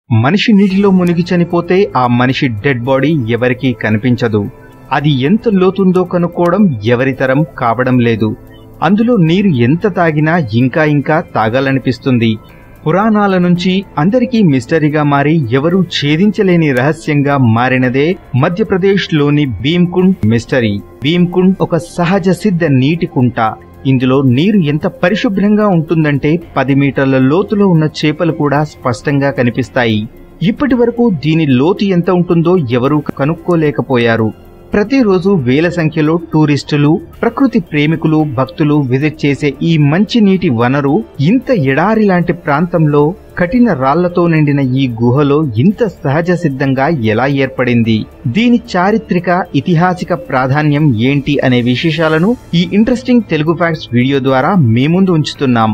మనిషి నీటిలో మునిగి చనిపోతే ఆ మనిషి డెడ్ బాడీ ఎవరికీ కనిపించదు అది ఎంత లోతుందో కనుక్కోవడం ఎవరితరం కావడం లేదు అందులో నీరు ఎంత తాగినా ఇంకా ఇంకా తాగాలనిపిస్తుంది పురాణాల నుంచి అందరికీ మిస్టరీగా మారి ఎవరూ ఛేదించలేని రహస్యంగా మారినదే మధ్యప్రదేశ్లోని భీమ్కుండ్ మిస్టరీ భీమ్కుండ్ ఒక సహజ సిద్ధ నీటి కుంట ఇందులో నీరు ఎంత పరిశుభ్రంగా ఉంటుందంటే పది మీటర్ల లోతులో ఉన్న చేపలు కూడా స్పష్టంగా కనిపిస్తాయి ఇప్పటి వరకు దీని లోతు ఎంత ఉంటుందో ఎవరూ కనుక్కోలేకపోయారు ప్రతిరోజు వేల సంఖ్యలో టూరిస్టులు ప్రకృతి ప్రేమికులు భక్తులు విజిట్ చేసే ఈ మంచి నీటి వనరు ఇంత ఎడారి లాంటి ప్రాంతంలో కఠిన రాళ్లతో నిండిన ఈ గుహలో ఇంత సహజ సిద్ధంగా ఎలా ఏర్పడింది దీని చారిత్రక ఇతిహాసిక ప్రాధాన్యం ఏంటి అనే విశేషాలను ఈ ఇంట్రెస్టింగ్ తెలుగు ఫ్యాక్ట్స్ వీడియో ద్వారా మీ ముందు ఉంచుతున్నాం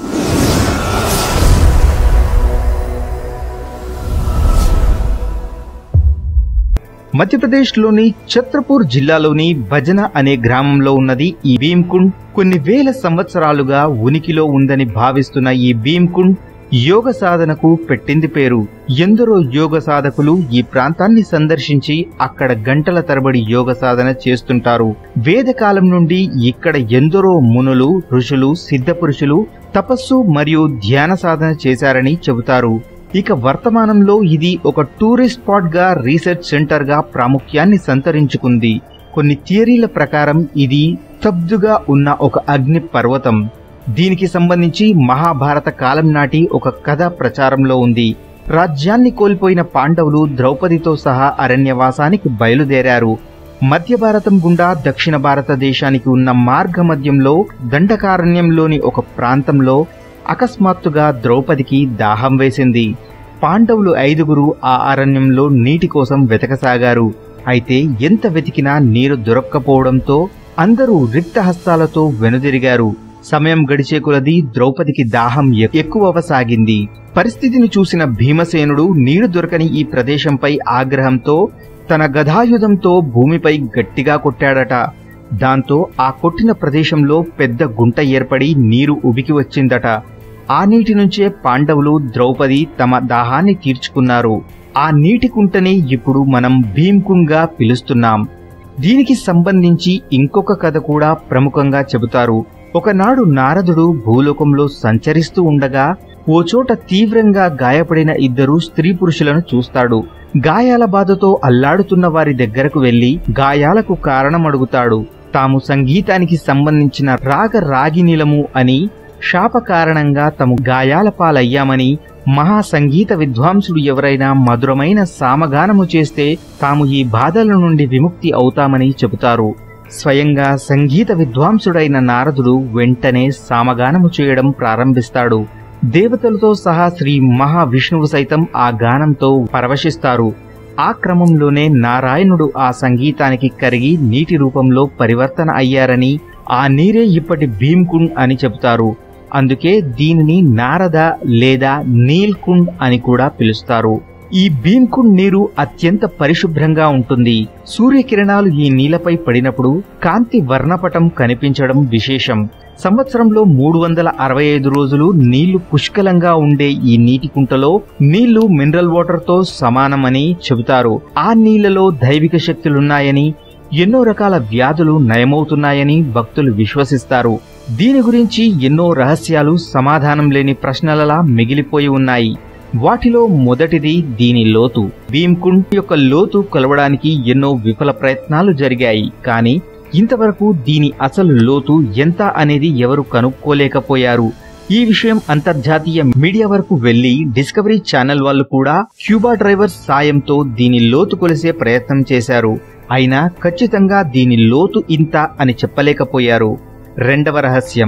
మధ్యప్రదేశ్లోని ఛత్రపూర్ జిల్లాలోని భజన అనే గ్రామంలో ఉన్నది ఈ భీమ్కుండ్ కొన్ని వేల సంవత్సరాలుగా ఉనికిలో ఉందని భావిస్తున్న ఈ భీమ్కుండ్ యోగ సాధనకు పెట్టింది పేరు ఎందరో యోగ సాధకులు ఈ ప్రాంతాన్ని సందర్శించి అక్కడ గంటల తరబడి యోగ సాధన చేస్తుంటారు వేదకాలం నుండి ఇక్కడ ఎందరో మునులు ఋషులు సిద్ధపురుషులు తపస్సు మరియు ధ్యాన సాధన చేశారని చెబుతారు ఇక వర్తమానంలో ఇది ఒక టూరిస్ట్ స్పాట్ గా రీసెర్చ్ సెంటర్ గా ప్రాముఖ్యాన్ని సంతరించుకుంది కొన్ని థియరీల ప్రకారం ఇది స్తబ్దుగా ఉన్న ఒక అగ్ని పర్వతం దీనికి సంబంధించి మహాభారత కాలం నాటి ఒక కథ ప్రచారంలో ఉంది రాజ్యాన్ని కోల్పోయిన పాండవులు ద్రౌపదితో సహా అరణ్యవాసానికి బయలుదేరారు మధ్య భారతం గుండా దక్షిణ భారతదేశానికి ఉన్న మార్గ మధ్యంలో దండకారణ్యంలోని ఒక ప్రాంతంలో అకస్మాత్తుగా ద్రౌపదికి దాహం వేసింది పాండవులు ఐదుగురు ఆ అరణ్యంలో నీటి కోసం వెతకసాగారు అయితే ఎంత వెతికినా నీరు దొరక్కపోవడంతో అందరూ రిక్తహస్తాలతో వెనుదిరిగారు సమయం గడిచే కొలది ద్రౌపదికి దాహం ఎ- ఎక్కువవసాగింది పరిస్థితిని చూసిన భీమసేనుడు నీరు దొరకని ఈ ప్రదేశంపై ఆగ్రహంతో తన గదాయుధంతో భూమిపై గట్టిగా కొట్టాడట దాంతో ఆ కొట్టిన ప్రదేశంలో పెద్ద గుంట ఏర్పడి నీరు ఉబికి వచ్చిందట ఆ నీటి నుంచే పాండవులు ద్రౌపది తమ దాహాన్ని తీర్చుకున్నారు ఆ నీటి కుంటని ఇప్పుడు మనం భీమ్కుండ్గా పిలుస్తున్నాం దీనికి సంబంధించి ఇంకొక కథ కూడా ప్రముఖంగా చెబుతారు ఒకనాడు నారదుడు భూలోకంలో సంచరిస్తూ ఉండగా ఓ చోట తీవ్రంగా గాయపడిన ఇద్దరు స్త్రీ పురుషులను చూస్తాడు గాయాల బాధతో అల్లాడుతున్న వారి దగ్గరకు వెళ్లి గాయాలకు కారణం అడుగుతాడు తాము సంగీతానికి సంబంధించిన రాగ రాగినిలము అని శాప కారణంగా తాము గాయాల పాలయ్యామని మహా సంగీత విద్వాంసుడు ఎవరైనా మధురమైన సామగానము చేస్తే తాము ఈ బాధల నుండి విముక్తి అవుతామని చెబుతారు స్వయంగా సంగీత విద్వాంసుడైన నారదుడు వెంటనే సామగానము చేయడం ప్రారంభిస్తాడు దేవతలతో సహా శ్రీ మహావిష్ణువు సైతం ఆ గానంతో పరవశిస్తారు ఆ క్రమంలోనే నారాయణుడు ఆ సంగీతానికి కరిగి నీటి రూపంలో పరివర్తన అయ్యారని ఆ నీరే ఇప్పటి భీమ్కుండ్ అని చెబుతారు అందుకే దీనిని నారద లేదా నీల్కుండ్ అని కూడా పిలుస్తారు ఈ భీమ్కుండ్ నీరు అత్యంత పరిశుభ్రంగా ఉంటుంది సూర్యకిరణాలు ఈ నీళ్లపై పడినప్పుడు కాంతి వర్ణపటం కనిపించడం విశేషం సంవత్సరంలో మూడు వందల అరవై ఐదు రోజులు నీళ్లు పుష్కలంగా ఉండే ఈ నీటి కుంటలో నీళ్లు మినరల్ వాటర్ తో సమానమని చెబుతారు ఆ నీళ్లలో దైవిక శక్తులున్నాయని ఎన్నో రకాల వ్యాధులు నయమవుతున్నాయని భక్తులు విశ్వసిస్తారు దీని గురించి ఎన్నో రహస్యాలు సమాధానం లేని ప్రశ్నలలా మిగిలిపోయి ఉన్నాయి వాటిలో మొదటిది దీని లోతు భీమ్కుండ్ యొక్క లోతు కొలవడానికి ఎన్నో విఫల ప్రయత్నాలు జరిగాయి కానీ ఇంతవరకు దీని అసలు లోతు ఎంత అనేది ఎవరు కనుక్కోలేకపోయారు ఈ విషయం అంతర్జాతీయ మీడియా వరకు వెళ్లి డిస్కవరీ ఛానల్ వాళ్ళు కూడా క్యూబా డ్రైవర్స్ సాయంతో దీని లోతు కొలిసే ప్రయత్నం చేశారు అయినా ఖచ్చితంగా దీని లోతు ఇంత అని చెప్పలేకపోయారు రెండవ రహస్యం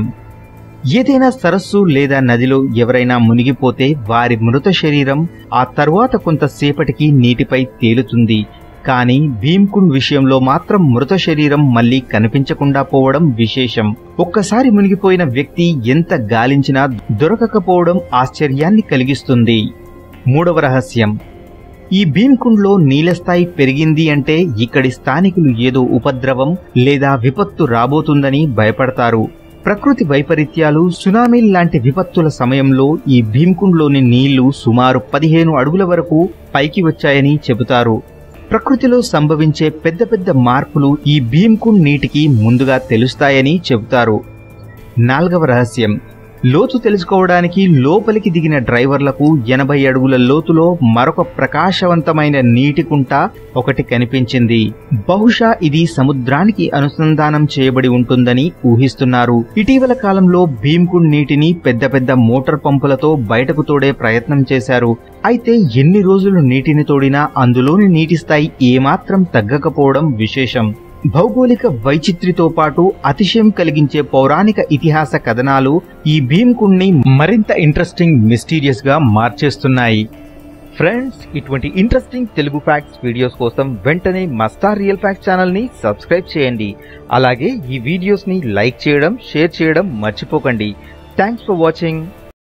ఏదైనా సరస్సు లేదా నదిలో ఎవరైనా మునిగిపోతే వారి మృత శరీరం ఆ తరువాత కొంతసేపటికి నీటిపై తేలుతుంది కానీ భీమ్కుండ్ విషయంలో మాత్రం మృత శరీరం మళ్ళీ కనిపించకుండా పోవడం విశేషం ఒక్కసారి మునిగిపోయిన వ్యక్తి ఎంత గాలించినా దొరకకపోవడం ఆశ్చర్యాన్ని కలిగిస్తుంది మూడవ రహస్యం ఈ భీమ్కుండ్లో నీళ్ల స్థాయి పెరిగింది అంటే ఇక్కడి స్థానికులు ఏదో ఉపద్రవం లేదా విపత్తు రాబోతుందని భయపడతారు ప్రకృతి వైపరీత్యాలు సునామీల్ లాంటి విపత్తుల సమయంలో ఈ భీమ్కుండ్లోని నీళ్లు సుమారు పదిహేను అడుగుల వరకు పైకి వచ్చాయని చెబుతారు ప్రకృతిలో సంభవించే పెద్ద పెద్ద మార్పులు ఈ భీమ్కుండ్ నీటికి ముందుగా తెలుస్తాయని చెబుతారు నాల్గవ రహస్యం లోతు తెలుసుకోవడానికి లోపలికి దిగిన డ్రైవర్లకు ఎనభై అడుగుల లోతులో మరొక ప్రకాశవంతమైన నీటి కుంట ఒకటి కనిపించింది బహుశా ఇది సముద్రానికి అనుసంధానం చేయబడి ఉంటుందని ఊహిస్తున్నారు ఇటీవల కాలంలో భీమ్కుండ్ నీటిని పెద్ద పెద్ద మోటార్ పంపులతో బయటకు తోడే ప్రయత్నం చేశారు అయితే ఎన్ని రోజులు నీటిని తోడినా అందులోని నీటి స్థాయి ఏమాత్రం తగ్గకపోవడం విశేషం భౌగోళిక వైచిత్రితో పాటు అతిశయం కలిగించే పౌరాణిక ఇతిహాస కథనాలు ఈ భీమ్కుండ్ని మరింత ఇంట్రెస్టింగ్ మిస్టీరియస్ గా మార్చేస్తున్నాయి ఫ్రెండ్స్ ఇటువంటి ఇంట్రెస్టింగ్ తెలుగు ఫ్యాక్ట్స్ వీడియోస్ కోసం వెంటనే మస్టార్ రియల్ ఫ్యాక్ట్ ఛానల్ ని సబ్స్క్రైబ్ చేయండి అలాగే ఈ వీడియోస్ ని లైక్ చేయడం షేర్ చేయడం మర్చిపోకండి థ్యాంక్స్ ఫర్ వాచింగ్